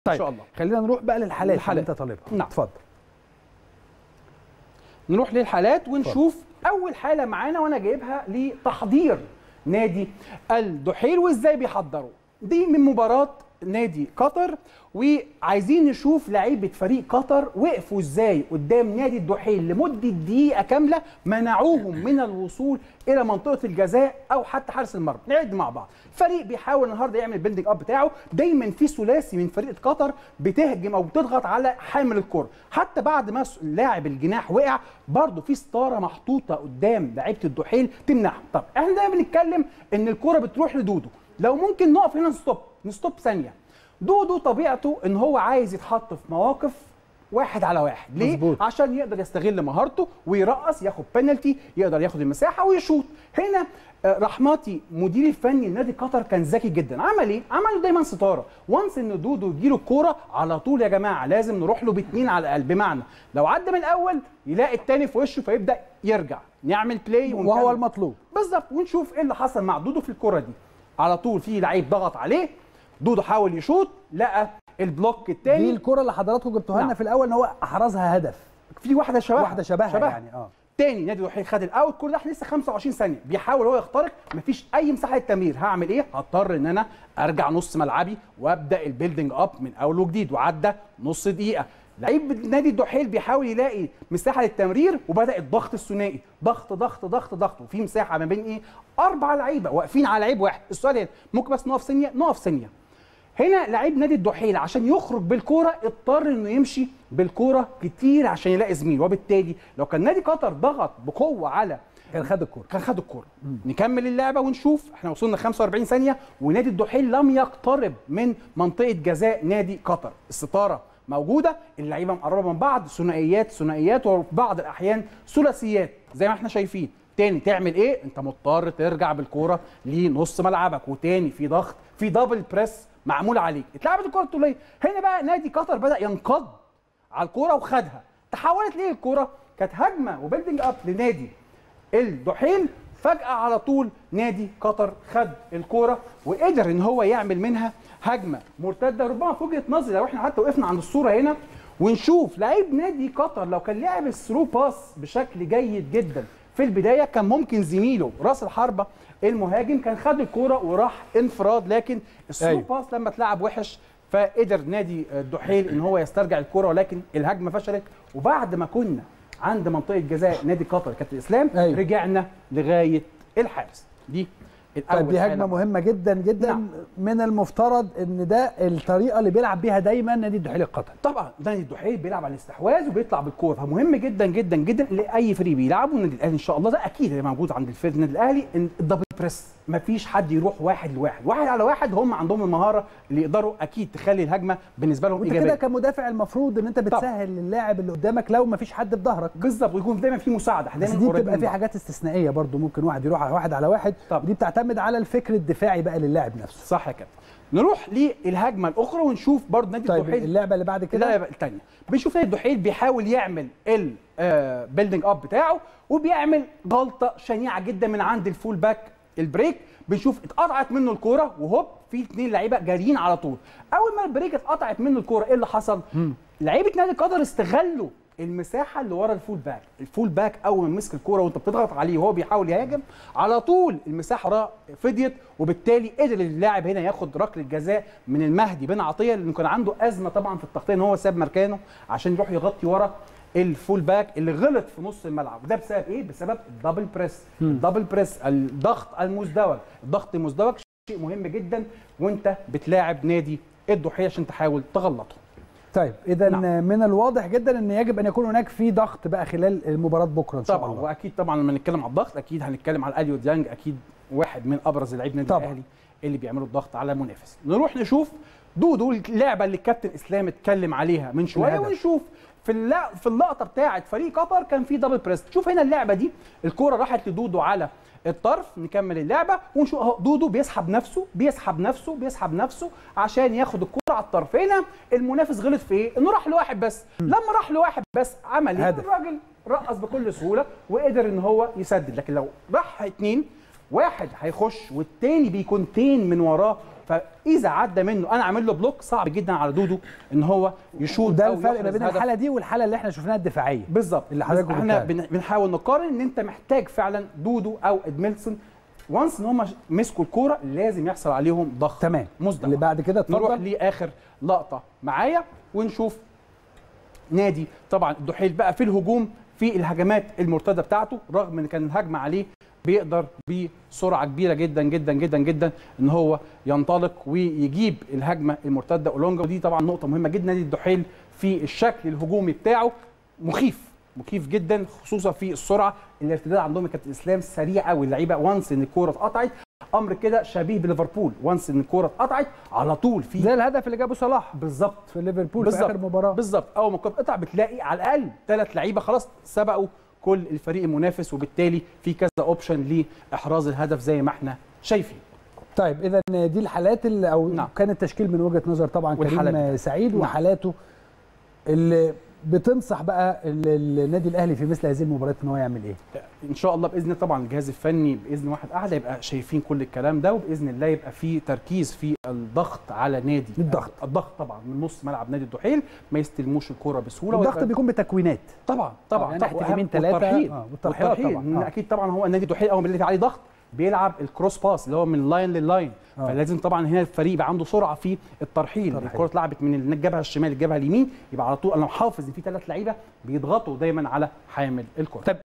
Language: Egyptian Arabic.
طيب ان شاء الله خلينا نروح بقى للحالات الحالات. اللي انت طالبها نعم. اتفضل نروح للحالات ونشوف اول حاله معانا وانا جايبها لتحضير نادي الدحيل وازاي بيحضروا دي من مباراه نادي قطر وعايزين نشوف لعيبه فريق قطر وقفوا ازاي قدام نادي الدحيل لمده دقيقه كامله منعوهم من الوصول الى منطقه الجزاء او حتى حارس المرمى نعد مع بعض فريق بيحاول النهارده يعمل البيلدينج اب بتاعه دايما في ثلاثي من فريق قطر بتهجم او بتضغط على حامل الكره حتى بعد ما لاعب الجناح وقع برضه في ستاره محطوطه قدام لعيبه الدحيل تمنعهم طب احنا دايما بنتكلم ان الكره بتروح لدودو لو ممكن نقف هنا نستوب نستوب ثانيه دودو طبيعته ان هو عايز يتحط في مواقف واحد على واحد ليه مظبوط. عشان يقدر يستغل مهارته ويرقص ياخد بنالتي يقدر ياخد المساحه ويشوط هنا آه، رحماتي مدير الفني لنادي قطر كان ذكي جدا عمل ايه عمل دايما ستاره وانس ان دودو يجيله الكوره على طول يا جماعه لازم نروح له باتنين على الاقل بمعنى لو عدى من الاول يلاقي التاني في وشه فيبدا يرجع نعمل بلاي وهو ونكمل. المطلوب بالظبط ونشوف ايه اللي حصل مع دودو في الكره دي على طول في لعيب ضغط عليه دودو حاول يشوط لقى البلوك دي الثاني الكره اللي حضراتكم جبتوها لنا نعم. في الاول ان هو احرزها هدف في واحده شبهها واحده شبهها يعني اه تاني نادي الوحيد خد الاوت كل ده احنا لسه 25 ثانيه بيحاول هو يخترق مفيش اي مساحه للتمرير هعمل ايه هضطر ان انا ارجع نص ملعبي وابدا البيلدينج اب من اول وجديد وعدى نص دقيقه لعيب نادي الدحيل بيحاول يلاقي مساحه للتمرير وبدا الضغط الثنائي ضغط ضغط ضغط ضغط وفي مساحه ما بين ايه اربع لعيبه واقفين على لعيب واحد السؤال هنا ممكن بس نقف ثانيه نقف ثانيه هنا لعيب نادي الدحيل عشان يخرج بالكوره اضطر انه يمشي بالكوره كتير عشان يلاقي زميل وبالتالي لو كان نادي قطر ضغط بقوه على كان خد الكره كان خد الكوره نكمل اللعبه ونشوف احنا وصلنا 45 ثانيه ونادي الدحيل لم يقترب من منطقه جزاء نادي قطر الستاره موجوده اللعيبه مقربه من بعض ثنائيات ثنائيات وفي بعض الاحيان ثلاثيات زي ما احنا شايفين تاني تعمل ايه انت مضطر ترجع بالكوره لنص ملعبك وتاني في ضغط في دبل بريس معمول عليك اتلعبت الكره الطوليه هنا بقى نادي قطر بدا ينقض على الكوره وخدها تحولت ليه الكوره كانت هجمه وبيلدينج اب لنادي الدحيل فجأة على طول نادي قطر خد الكورة وقدر ان هو يعمل منها هجمة مرتدة ربما في وجهة نظري لو احنا حتى وقفنا عند الصورة هنا ونشوف لعيب نادي قطر لو كان لعب الثرو باس بشكل جيد جدا في البداية كان ممكن زميله راس الحربة المهاجم كان خد الكورة وراح انفراد لكن الثرو أيوة. باس لما اتلعب وحش فقدر نادي الدحيل ان هو يسترجع الكرة ولكن الهجمه فشلت وبعد ما كنا عند منطقه جزاء نادي قطر كابتن اسلام أيوة. رجعنا لغايه الحارس دي الأول طيب دي هجمه حالة. مهمه جدا جدا نعم. من المفترض ان ده الطريقه اللي بيلعب بيها دايما نادي الدحيل القطري طبعا نادي الدحيل بيلعب على الاستحواذ وبيطلع بالكوره فمهم جدا جدا جدا لاي فريق بيلعبه النادي الاهلي ان شاء الله ده اكيد هيبقى موجود عند الفريق النادي الاهلي إن الدبل بريس مفيش حد يروح واحد لواحد واحد على واحد هم عندهم المهاره اللي يقدروا اكيد تخلي الهجمه بالنسبه لهم وانت ايجابيه كده كمدافع المفروض ان انت بتسهل للاعب اللي قدامك لو مفيش حد في ظهرك بالظبط ويكون دايما في مساعده إحنا بس دايما دي قريبين بتبقى من في بعض. حاجات استثنائيه برضو ممكن واحد يروح على واحد على واحد طب. ودي بتعتمد على الفكر الدفاعي بقى للاعب نفسه صح يا كابتن نروح للهجمه الاخرى ونشوف برضه نادي طيب الدحيل اللعبه اللي بعد كده اللعبه الثانيه بنشوف نادي الدحيل بيحاول يعمل البيلدينج اب بتاعه وبيعمل غلطه شنيعه جدا من عند الفول باك البريك بنشوف اتقطعت منه الكوره وهوب في اثنين لعيبه جاريين على طول اول ما البريك اتقطعت منه الكوره ايه اللي حصل لعيبه نادي قطر استغلوا المساحه اللي ورا الفول باك الفول باك اول ما مسك الكوره وانت بتضغط عليه وهو بيحاول يهاجم على طول المساحه وراه فضيت وبالتالي قدر اللاعب هنا ياخد ركله جزاء من المهدي بن عطيه لانه كان عنده ازمه طبعا في التغطيه ان هو ساب مكانه عشان يروح يغطي ورا الفول باك اللي غلط في نص الملعب ده بسبب ايه بسبب الدبل بريس الدبل بريس الضغط المزدوج الضغط المزدوج شيء مهم جدا وانت بتلاعب نادي الضحيه عشان تحاول تغلطه طيب اذا نعم. من الواضح جدا ان يجب ان يكون هناك في ضغط بقى خلال المباراه بكره ان شاء طبعا الله واكيد طبعا لما نتكلم على الضغط اكيد هنتكلم على اليو ديانج اكيد واحد من ابرز لعيب نادي طبعاً. الاهلي اللي بيعملوا الضغط على المنافس نروح نشوف دودو اللعبه اللي الكابتن اسلام اتكلم عليها من شويه الهدف. ونشوف في اللع... في اللقطه بتاعه فريق قطر كان في دبل بريس شوف هنا اللعبه دي الكوره راحت لدودو على الطرف نكمل اللعبه ونشوف اهو دودو بيسحب نفسه بيسحب نفسه بيسحب نفسه عشان ياخد الكوره على الطرف هنا المنافس غلط في ايه انه راح لواحد بس لما راح لواحد بس عمل ايه هدف. الراجل رقص بكل سهوله وقدر ان هو يسدد لكن لو راح اتنين واحد هيخش والتاني بيكون تين من وراه فاذا عدى منه انا عامل له بلوك صعب جدا على دودو ان هو يشوط وده أو الفرق ما يحرز بين هدف. الحاله دي والحاله اللي احنا شفناها الدفاعيه بالظبط اللي حضرتك بس احنا قلتها. بن- بنحاول نقارن ان انت محتاج فعلا دودو او ادميلسون وانس ان هم مسكوا الكوره لازم يحصل عليهم ضغط تمام مزدوج اللي بعد كده نروح اتفضل لاخر لقطه معايا ونشوف نادي طبعا الدحيل بقى في الهجوم في الهجمات المرتده بتاعته رغم ان كان الهجمه عليه بيقدر بسرعه كبيره جدا جدا جدا جدا ان هو ينطلق ويجيب الهجمه المرتده اولونجا ودي طبعا نقطه مهمه جدا نادي الدحيل في الشكل الهجومي بتاعه مخيف مخيف جدا خصوصا في السرعه الارتداد عندهم كانت الاسلام سريع قوي اللعيبه وانس ان الكوره اتقطعت امر كده شبيه بليفربول وانس ان الكوره اتقطعت على طول في زي الهدف اللي جابه صلاح بالظبط في ليفربول في اخر مباراه بالظبط اول ما الكوره بتقطع بتلاقي على الاقل ثلاث لعيبه خلاص سبقوا كل الفريق المنافس وبالتالي في كذا اوبشن لاحراز الهدف زي ما احنا شايفين طيب اذا دي الحالات اللي او نعم. نعم. كان التشكيل من وجهه نظر طبعا والحالات كريم دي. سعيد نعم. وحالاته اللي بتنصح بقى ال- النادي الاهلي في مثل هذه المباريات ان هو يعمل ايه؟ ان شاء الله باذن الله طبعا الجهاز الفني باذن واحد اعلى يبقى شايفين كل الكلام ده وباذن الله يبقى في تركيز في الضغط على نادي الضغط. الضغط طبعا من نص ملعب نادي الدحيل ما يستلموش الكوره بسهوله الضغط ويبقى- بيكون بتكوينات طبعا طبعا يعني طبعا ناحية اليمين تلاتة، والترحيل آه، والترحيلات والترحيل. طبعاً، آه. اكيد طبعا هو النادي الدحيل اول ما بيلاقي عليه ضغط بيلعب الكروس باس اللي هو من لاين للاين آه. فلازم طبعا هنا الفريق يبقى عنده سرعه في الترحيل ترحيل. الكره اتلعبت من الجبهه الشمال للجبهه اليمين يبقى على طول انا محافظ ان في ثلاث لعيبه بيضغطوا دايما على حامل الكره طيب